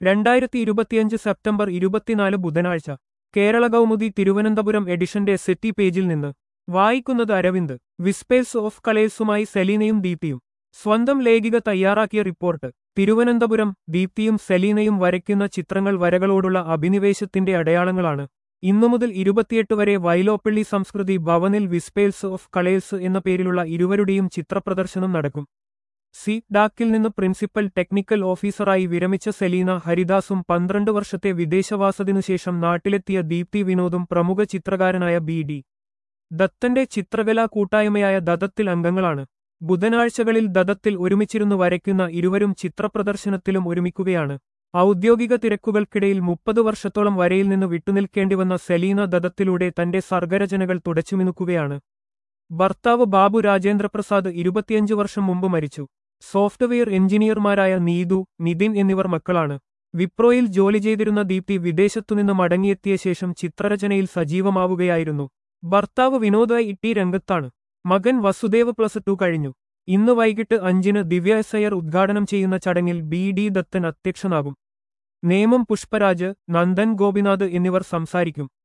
രണ്ടായിരത്തി ഇരുപത്തിയഞ്ച് സെപ്റ്റംബർ ഇരുപത്തിനാല് ബുധനാഴ്ച കേരള കൗമുദി തിരുവനന്തപുരം എഡിഷന്റെ സെറ്റി പേജിൽ നിന്ന് വായിക്കുന്നത് അരവിന്ദ് വിസ്പേസ് ഓഫ് കളേഴ്സുമായി സെലീനയും ദീപ്തിയും സ്വന്തം ലേഖിക തയ്യാറാക്കിയ റിപ്പോർട്ട് തിരുവനന്തപുരം ദീപ്തിയും സെലീനയും വരയ്ക്കുന്ന ചിത്രങ്ങൾ വരകളോടുള്ള അഭിനിവേശത്തിന്റെ അടയാളങ്ങളാണ് ഇന്നു മുതൽ ഇരുപത്തിയെട്ട് വരെ വൈലോപ്പള്ളി സംസ്കൃതി ഭവനിൽ വിസ്പേൽസ് ഓഫ് കളേഴ്സ് എന്ന പേരിലുള്ള ഇരുവരുടെയും ചിത്രപ്രദർശനം നടക്കും സി ഡാക്കിൽ നിന്ന് പ്രിൻസിപ്പൽ ടെക്നിക്കൽ ഓഫീസറായി വിരമിച്ച സെലീന ഹരിദാസും പന്ത്രണ്ട് വർഷത്തെ വിദേശവാസത്തിനുശേഷം നാട്ടിലെത്തിയ ദീപ്തി വിനോദും പ്രമുഖ ചിത്രകാരനായ ബി ഡി ദത്തന്റെ ചിത്രകലാ കൂട്ടായ്മയായ ദതത്തിൽ അംഗങ്ങളാണ് ബുധനാഴ്ചകളിൽ ദതത്തിൽ ഒരുമിച്ചിരുന്നു വരയ്ക്കുന്ന ഇരുവരും ചിത്രപ്രദർശനത്തിലും ഒരുമിക്കുകയാണ് ഔദ്യോഗിക തിരക്കുകൾക്കിടയിൽ മുപ്പത് വർഷത്തോളം വരയിൽ നിന്ന് വിട്ടുനിൽക്കേണ്ടിവന്ന സെലീന ദതത്തിലൂടെ തന്റെ സർഗരചനകൾ തുടച്ചുമിനുക്കുകയാണ് ഭർത്താവ് ബാബു രാജേന്ദ്രപ്രസാദ് ഇരുപത്തിയഞ്ച് വർഷം മുമ്പ് മരിച്ചു സോഫ്റ്റ്വെയർ എഞ്ചിനീയർമാരായ നീതു നിതിൻ എന്നിവർ മക്കളാണ് വിപ്രോയിൽ ജോലി ചെയ്തിരുന്ന ദീപ്തി വിദേശത്തുനിന്ന് മടങ്ങിയെത്തിയ ശേഷം ചിത്രരചനയിൽ സജീവമാവുകയായിരുന്നു ഭർത്താവ് വിനോദ് ഇട്ടി രംഗത്താണ് മകൻ വസുദേവ് പ്ലസ് ടു കഴിഞ്ഞു ഇന്ന് വൈകിട്ട് അഞ്ചിന് ദിവ്യ എസ് അയ്യർ ഉദ്ഘാടനം ചെയ്യുന്ന ചടങ്ങിൽ ബി ഡി ദത്തൻ അധ്യക്ഷനാകും നേമം പുഷ്പരാജ് നന്ദൻ ഗോപിനാഥ് എന്നിവർ സംസാരിക്കും